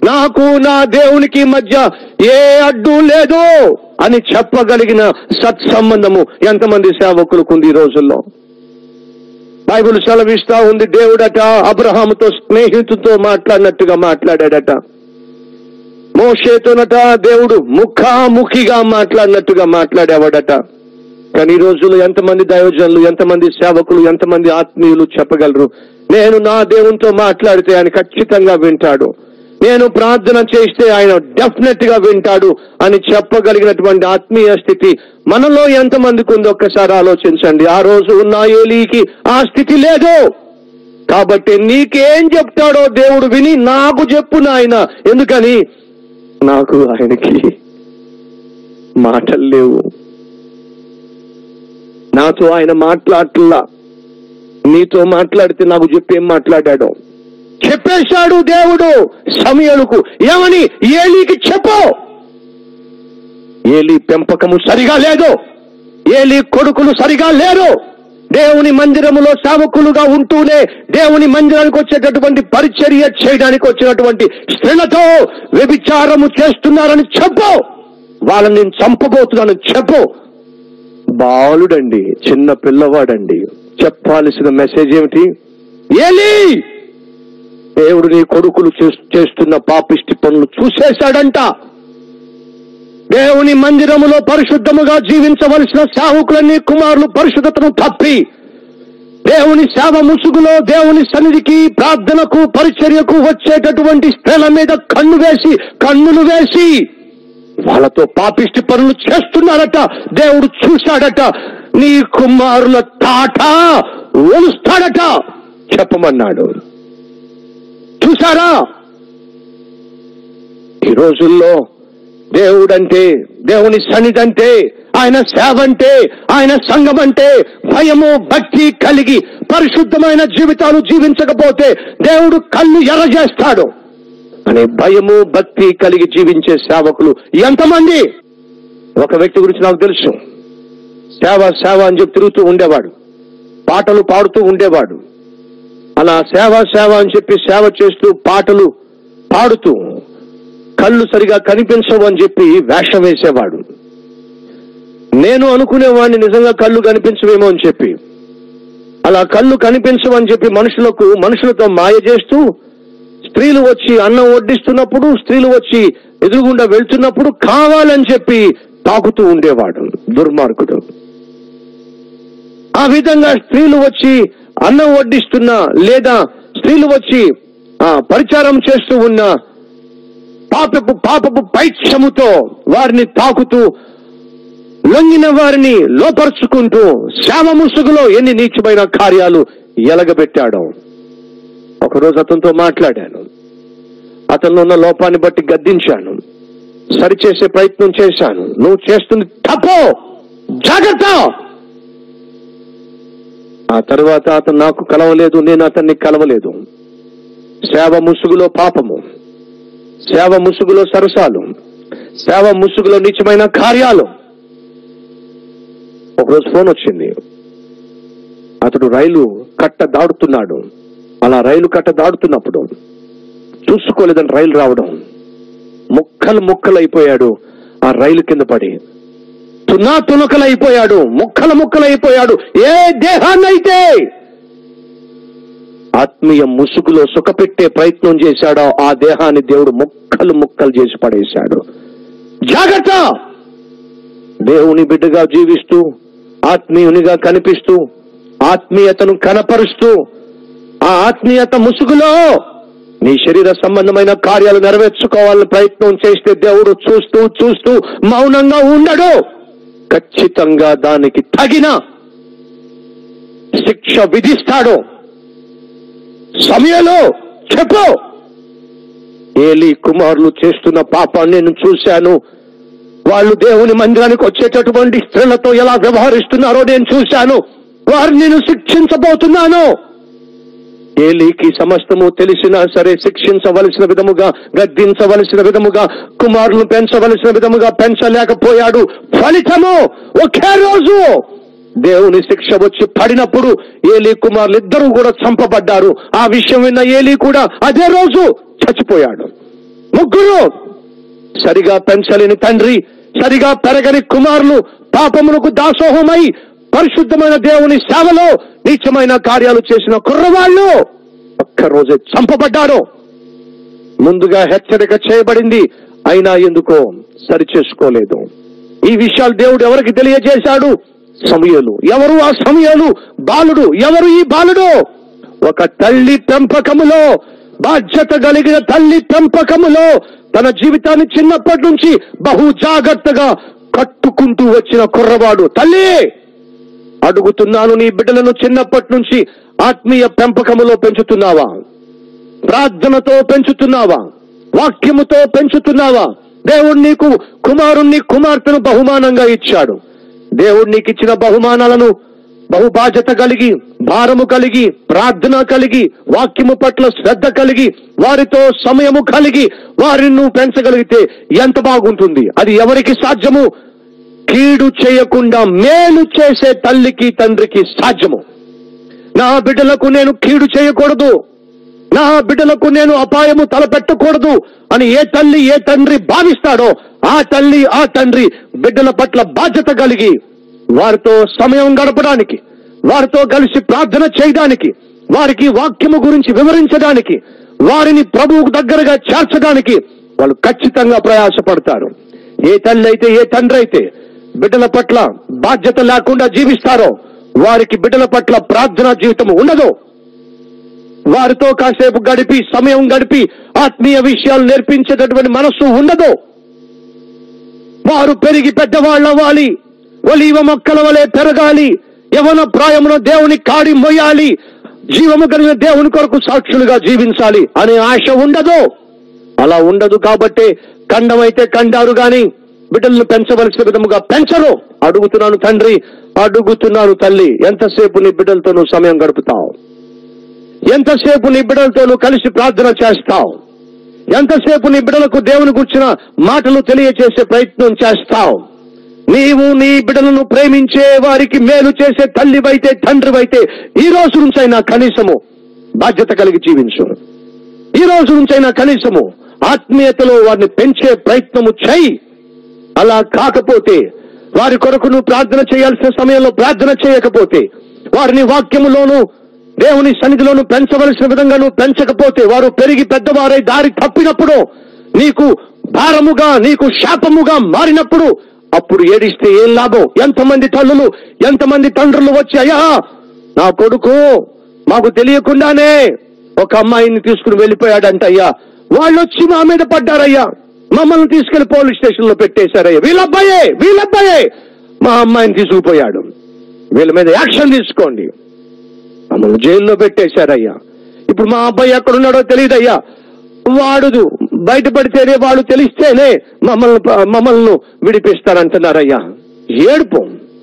నాకు నా దేవునికి మధ్య ఏ అడ్డు లేదు అని చెప్పగలిగిన సత్సంబంధము ఎంతమంది సేవకులకు ఉంది ఈ రోజుల్లో బైబిల్ సెలవిస్తా ఉంది దేవుడట అబ్రహాముతో స్నేహితుతో మాట్లాడినట్టుగా మాట్లాడాడట మోషేతోనట దేవుడు ముఖాముఖిగా మాట్లాడినట్టుగా మాట్లాడేవాడట కానీ ఈ రోజుల్లో ఎంతమంది దైవజనులు ఎంతమంది సేవకులు ఎంతమంది ఆత్మీయులు చెప్పగలరు నేను నా దేవునితో మాట్లాడితే ఆయన ఖచ్చితంగా వింటాడు నేను ప్రార్థన చేస్తే ఆయన డెఫినెట్ గా వింటాడు అని చెప్పగలిగినటువంటి ఆత్మీయ స్థితి మనలో ఎంతమందికి ఉందో ఒక్కసారి ఆలోచించండి ఆ రోజు ఉన్న ఏలీకి ఆ స్థితి లేదు కాబట్టి నీకేం చెప్తాడో దేవుడు విని నాకు చెప్పు నాయన ఎందుకని నాకు ఆయనకి మాటలు లేవు నాతో ఆయన మాట్లాడట్లా నీతో మాట్లాడితే నాకు చెప్పి ఏం మాట్లాడాడో చెప్పేశాడు దేవుడు సమయలకు ఏమని ఏలీకి చెప్పు ఏలి పెంపకము సరిగా లేదు ఏలి కొడుకులు సరిగా లేరు దేవుని మందిరములో సేవకులుగా ఉంటూనే దేవుని మందిరానికి వచ్చేటటువంటి పరిచర్య చేయడానికి వచ్చినటువంటి స్త్రీలతో వ్యభిచారము చేస్తున్నారని చెప్పు వాళ్ళని నేను చంపబోతున్నాను చెప్పు బాలుడండి చిన్న పిల్లవాడండి చెప్పాల్సిన మెసేజ్ ఏమిటి ఏలి దేవుడు నీ కొడుకులు చేస్- చేస్తున్న పాపిష్టి పనులు చూసేశాడంట దేవుని మందిరములో పరిశుద్ధముగా జీవించవలసిన సేవకులన్నీ కుమారులు పరిశుద్ధతను తప్పి దేవుని సేవ ముసుగులో దేవుని సన్నిధికి ప్రార్థనకు పరిచర్యకు వచ్చేటటువంటి స్త్రీల మీద కన్ను వేసి కన్నులు వేసి వాళ్ళతో పాపిష్టి పనులు చేస్తున్నారట దేవుడు చూశాడట నీ కుమారుల తాట ఒలుస్తాడట చెప్పమన్నాడు చూసారా ఈ రోజుల్లో దేవుడంటే దేవుని సన్నిధి అంటే ఆయన సేవ అంటే ఆయన సంఘం అంటే భయము భక్తి కలిగి పరిశుద్ధమైన జీవితాలు జీవించకపోతే దేవుడు కళ్ళు ఎర్ర చేస్తాడు అనే భయము భక్తి కలిగి జీవించే సేవకులు ఎంతమంది ఒక వ్యక్తి గురించి నాకు తెలుసు సేవ సేవ అని చెప్పి తిరుగుతూ ఉండేవాడు పాటలు పాడుతూ ఉండేవాడు అలా సేవ సేవ అని చెప్పి సేవ చేస్తూ పాటలు పాడుతూ కళ్ళు సరిగా కనిపించవు అని చెప్పి వేషం వేసేవాడు నేను అనుకునేవాడిని నిజంగా కళ్ళు కనిపించవేమో అని చెప్పి అలా కళ్ళు కనిపించవని చెప్పి మనుషులకు మనుషులతో మాయ చేస్తూ స్త్రీలు వచ్చి అన్నం వడ్డిస్తున్నప్పుడు స్త్రీలు వచ్చి ఎదురుగుండా వెళ్తున్నప్పుడు కావాలని చెప్పి తాకుతూ ఉండేవాడు దుర్మార్గుడు ఆ విధంగా స్త్రీలు వచ్చి అన్నం వడ్డిస్తున్నా లేదా స్త్రీలు వచ్చి ఆ పరిచారం చేస్తూ ఉన్న పాపపు పాపపు పైత్యముతో వారిని తాకుతూ లొంగిన వారిని లోపరుచుకుంటూ శ్యామ ముసుగులో ఎన్ని నీచమైన కార్యాలు ఎలగబెట్టాడో ఒకరోజు అతనితో మాట్లాడాను అతనిలో ఉన్న లోపాన్ని బట్టి గద్దించాను సరిచేసే ప్రయత్నం చేశాను నువ్వు చేస్తుంది తప్పు జాగ్రత్త ఆ తర్వాత అతను నాకు కలవలేదు నేను అతన్ని కలవలేదు సేవ ముసుగులో పాపము సేవ ముసుగులో సరసాలు సేవ ముసుగులో నీచమైన కార్యాలు ఒకరోజు ఫోన్ వచ్చింది అతడు రైలు కట్ట దాడుతున్నాడు అలా రైలు కట్ట దాడుతున్నప్పుడు చూసుకోలేదని రైలు రావడం ముక్కలు ముక్కలు అయిపోయాడు ఆ రైలు కింద పడి తునా తునకలైపోయాడు ముక్కలు ముక్కలైపోయాడు ఏ దేహాన్నైతే ఆత్మీయ ముసుగులో సుఖపెట్టే ప్రయత్నం చేశాడో ఆ దేహాన్ని దేవుడు ముక్కలు ముక్కలు చేసి పడేశాడు జాగ్రత్త దేవుని బిడ్డగా జీవిస్తూ ఆత్మీయునిగా కనిపిస్తూ ఆత్మీయతను కనపరుస్తూ ఆ ఆత్మీయత ముసుగులో నీ శరీర సంబంధమైన కార్యాలు నెరవేర్చుకోవాలని ప్రయత్నం చేస్తే దేవుడు చూస్తూ చూస్తూ మౌనంగా ఉండడు ఖచ్చితంగా దానికి తగిన శిక్ష విధిస్తాడు సమయంలో చెప్పు ఏలి కుమారులు చేస్తున్న పాపాన్ని నేను చూశాను వాళ్ళు దేవుని మందిరానికి వచ్చేటటువంటి స్త్రీలతో ఎలా వ్యవహరిస్తున్నారో నేను చూశాను వారిని నేను శిక్షించబోతున్నాను ఏలీకి సమస్తము తెలిసినా సరే శిక్షించవలసిన విధముగా గద్దించవలసిన విధముగా కుమారులను పెంచవలసిన విధముగా పెంచలేకపోయాడు ఫలితము ఒకే రోజు దేవుని శిక్ష వచ్చి పడినప్పుడు ఏలీ కుమారులు ఇద్దరు కూడా చంపబడ్డారు ఆ విషయం విన్న ఏలీ కూడా అదే రోజు చచ్చిపోయాడు ముగ్గురు సరిగా పెంచలేని తండ్రి సరిగా పెరగని కుమారులు పాపములకు దాసోహమై పరిశుద్ధమైన దేవుని సేవలో నీచమైన కార్యాలు చేసిన కుర్రవాళ్ళు ఒక్కరోజే చంపబడ్డారు ముందుగా హెచ్చరిక చేయబడింది అయినా ఎందుకో సరి చేసుకోలేదు ఈ విషయాలు దేవుడు ఎవరికి తెలియజేశాడు సమయలు ఎవరు ఆ సమయలు బాలుడు ఎవరు ఈ బాలుడు ఒక తల్లి పెంపకములో బాధ్యత కలిగిన తల్లి పెంపకములో తన జీవితాన్ని చిన్నప్పటి నుంచి బహు జాగ్రత్తగా కట్టుకుంటూ వచ్చిన కుర్రవాడు తల్లి అడుగుతున్నాను నీ బిడ్డలను చిన్నప్పటి నుంచి ఆత్మీయ పెంపకములో పెంచుతున్నావా ప్రార్థనతో పెంచుతున్నావా వాక్యముతో పెంచుతున్నావా దేవుడు నీకు కుమారుణ్ణి కుమార్తెను బహుమానంగా ఇచ్చాడు దేవుడు నీకు ఇచ్చిన బహుమానాలను బహు బాధ్యత కలిగి భారము కలిగి ప్రార్థన కలిగి వాక్యము పట్ల శ్రద్ధ కలిగి వారితో సమయము కలిగి వారిని నువ్వు పెంచగలిగితే ఎంత బాగుంటుంది అది ఎవరికి సాధ్యము కీడు చేయకుండా మేలు చేసే తల్లికి తండ్రికి సాధ్యము నా బిడ్డలకు నేను కీడు చేయకూడదు నా బిడ్డలకు నేను అపాయము తలపెట్టకూడదు అని ఏ తల్లి ఏ తండ్రి భావిస్తాడో ఆ తల్లి ఆ తండ్రి బిడ్డల పట్ల బాధ్యత కలిగి వారితో సమయం గడపడానికి వారితో కలిసి ప్రార్థన చేయడానికి వారికి వాక్యము గురించి వివరించడానికి వారిని ప్రభువుకు దగ్గరగా చేర్చడానికి వాళ్ళు ఖచ్చితంగా ప్రయాసపడతారు ఏ తల్లి అయితే ఏ తండ్రి అయితే బిడ్డల పట్ల బాధ్యత లేకుండా జీవిస్తారో వారికి బిడ్డల పట్ల ప్రార్థనా జీవితం ఉండదు వారితో కాసేపు గడిపి సమయం గడిపి ఆత్మీయ విషయాలు నేర్పించేటటువంటి మనస్సు ఉండదు వారు పెరిగి పెద్దవాళ్ళు అవ్వాలి ఒలీవ మొక్కల వలె పెరగాలి యవన ప్రాయమున దేవుని కాడి మొయ్యాలి జీవము కలిగిన దేవుని కొరకు సాక్షులుగా జీవించాలి అనే ఆశ ఉండదు అలా ఉండదు కాబట్టి ఖండమైతే కండారు గాని బిడ్డలను పెంచవలసిన విధముగా పెంచరు అడుగుతున్నాను తండ్రి అడుగుతున్నాను తల్లి ఎంతసేపు నీ బిడ్డలతో నువ్వు సమయం గడుపుతావు ఎంతసేపు నీ బిడ్డలతో నువ్వు కలిసి ప్రార్థన చేస్తావు ఎంతసేపు నీ బిడ్డలకు దేవుని గుర్చిన మాటలు తెలియచేసే ప్రయత్నం చేస్తావు నీవు నీ బిడ్డలను ప్రేమించే వారికి మేలు చేసే తల్లివైతే తండ్రివైతే ఈ రోజు నుంచైనా కనీసము బాధ్యత కలిగి జీవించు ఈ రోజు నుంచైనా కనీసము ఆత్మీయతలో వారిని పెంచే ప్రయత్నము చేయి అలా కాకపోతే వారి కొరకు నువ్వు ప్రార్థన చేయాల్సిన సమయంలో ప్రార్థన చేయకపోతే వారిని వాక్యములోను దేవుని సన్నిధిలోను పెంచవలసిన విధంగా నువ్వు పెంచకపోతే వారు పెరిగి పెద్దవారై దారి తప్పినప్పుడు నీకు భారముగా నీకు శాపముగా మారినప్పుడు అప్పుడు ఏడిస్తే ఏం లాభం ఎంతమంది తల్లులు ఎంతమంది తండ్రులు వచ్చి అయ్యా నా కొడుకు మాకు తెలియకుండానే ఒక అమ్మాయిని తీసుకుని వెళ్ళిపోయాడంట అయ్యా వాళ్ళు వచ్చి మా మీద పడ్డారయ్యా మమ్మల్ని తీసుకెళ్లి పోలీస్ స్టేషన్ లో పెట్టేశారయ్యా వీళ్ళబ్బాయే వీళ్ళబ్బాయే మా అమ్మాయిని తీసుకుపోయాడు వీళ్ళ మీద యాక్షన్ తీసుకోండి మమ్మల్ని జైల్లో పెట్టేశారయ్యా ఇప్పుడు మా అబ్బాయి ఎక్కడున్నాడో తెలియదయ్యా వాడు బయటపడితేనే వాడు తెలిస్తేనే మమ్మల్ని మమ్మల్ని విడిపిస్తారంటున్నారయ్యా ఏడుపు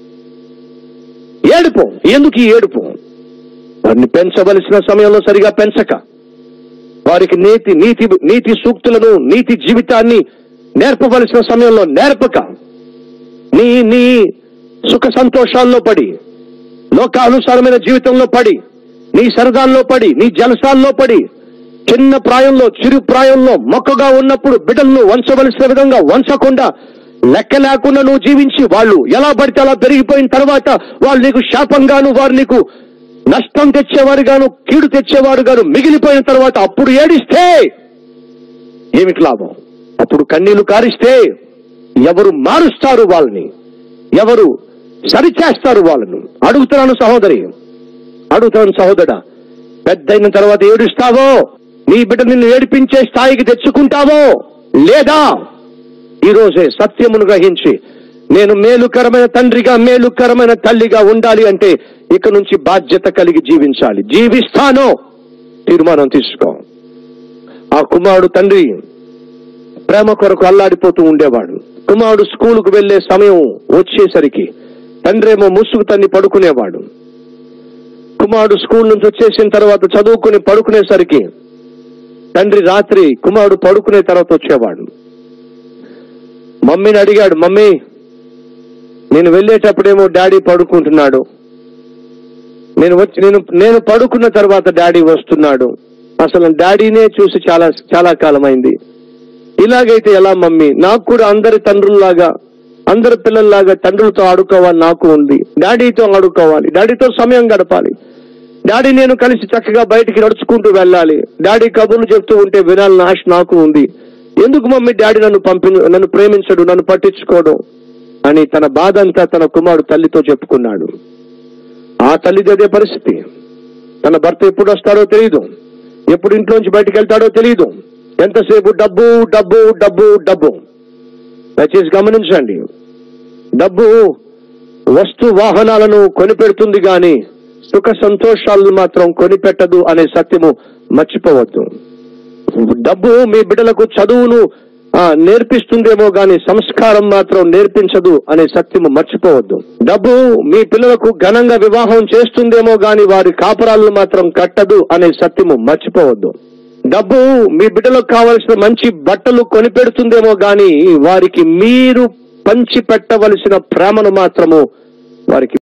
ఏడుపు ఎందుకు ఈ ఏడుపు వారిని పెంచవలసిన సమయంలో సరిగా పెంచక వారికి నీతి నీతి నీతి సూక్తులను నీతి జీవితాన్ని నేర్పవలసిన సమయంలో నేర్పక నీ నీ సుఖ సంతోషాల్లో పడి లోకానుసారమైన జీవితంలో పడి నీ సరదాల్లో పడి నీ జలసాల్లో పడి చిన్న ప్రాయంలో చిరు ప్రాయంలో మొక్కగా ఉన్నప్పుడు బిడ్డలను వంచవలసిన విధంగా వంచకుండా లెక్క లేకుండా నువ్వు జీవించి వాళ్ళు ఎలా పడితే అలా పెరిగిపోయిన తర్వాత వాళ్ళు నీకు శాపంగాను వారు నీకు నష్టం తెచ్చేవారుగాను కీడు తెచ్చేవారుగాను మిగిలిపోయిన తర్వాత అప్పుడు ఏడిస్తే ఏమిటి లాభం అప్పుడు కన్నీళ్లు కారిస్తే ఎవరు మారుస్తారు వాళ్ళని ఎవరు సరిచేస్తారు వాళ్ళను అడుగుతున్నాను సహోదరి అడుగుతున్నాను సహోదరా పెద్ద అయిన తర్వాత ఏడుస్తావో నీ బిడ్డ నిన్ను ఏడిపించే స్థాయికి తెచ్చుకుంటావో లేదా ఈ రోజే సత్యమును గ్రహించి నేను మేలుకరమైన తండ్రిగా మేలుకరమైన తల్లిగా ఉండాలి అంటే ఇక నుంచి బాధ్యత కలిగి జీవించాలి జీవిస్తానో తీర్మానం తీసుకో ఆ కుమారుడు తండ్రి ప్రేమ కొరకు అల్లాడిపోతూ ఉండేవాడు కుమారుడు స్కూలుకు వెళ్లే సమయం వచ్చేసరికి తండ్రి ఏమో ముసుగు తన్ని పడుకునేవాడు కుమారుడు స్కూల్ నుంచి వచ్చేసిన తర్వాత చదువుకుని పడుకునేసరికి తండ్రి రాత్రి కుమారుడు పడుకునే తర్వాత వచ్చేవాడు మమ్మీని అడిగాడు మమ్మీ నేను వెళ్ళేటప్పుడేమో డాడీ పడుకుంటున్నాడు నేను వచ్చి నేను నేను పడుకున్న తర్వాత డాడీ వస్తున్నాడు అసలు డాడీనే చూసి చాలా చాలా కాలం అయింది ఇలాగైతే ఎలా మమ్మీ నాకు కూడా అందరి తండ్రుల్లాగా అందరి పిల్లల్లాగా తండ్రులతో ఆడుకోవాలి నాకు ఉంది డాడీతో ఆడుకోవాలి డాడీతో సమయం గడపాలి డాడీ నేను కలిసి చక్కగా బయటికి నడుచుకుంటూ వెళ్ళాలి డాడీ కబుర్లు చెప్తూ ఉంటే వినాలని ఆశ నాకు ఉంది ఎందుకు మమ్మీ డాడీ నన్ను పంపి నన్ను ప్రేమించడు నన్ను పట్టించుకోడు అని తన బాధ అంతా తన కుమారుడు తల్లితో చెప్పుకున్నాడు ఆ తల్లిది అదే పరిస్థితి తన భర్త ఎప్పుడు వస్తాడో తెలియదు ఎప్పుడు ఇంట్లోంచి బయటికి వెళ్తాడో తెలియదు ఎంతసేపు డబ్బు డబ్బు డబ్బు డబ్బు దయచేసి గమనించండి డబ్బు వస్తు వాహనాలను కొనిపెడుతుంది గాని సుఖ సంతోషాలను మాత్రం కొనిపెట్టదు అనే సత్యము మర్చిపోవద్దు డబ్బు మీ బిడ్డలకు చదువును ఆ, నేర్పిస్తుందేమో గాని సంస్కారం మాత్రం నేర్పించదు అనే సత్యము మర్చిపోవద్దు డబ్బు మీ పిల్లలకు ఘనంగా వివాహం చేస్తుందేమో గాని వారి కాపురాలను మాత్రం కట్టదు అనే సత్యము మర్చిపోవద్దు డబ్బు మీ బిడ్డలకు కావలసిన మంచి బట్టలు కొనిపెడుతుందేమో గాని వారికి మీరు పంచి పెట్టవలసిన ప్రేమను మాత్రము వారికి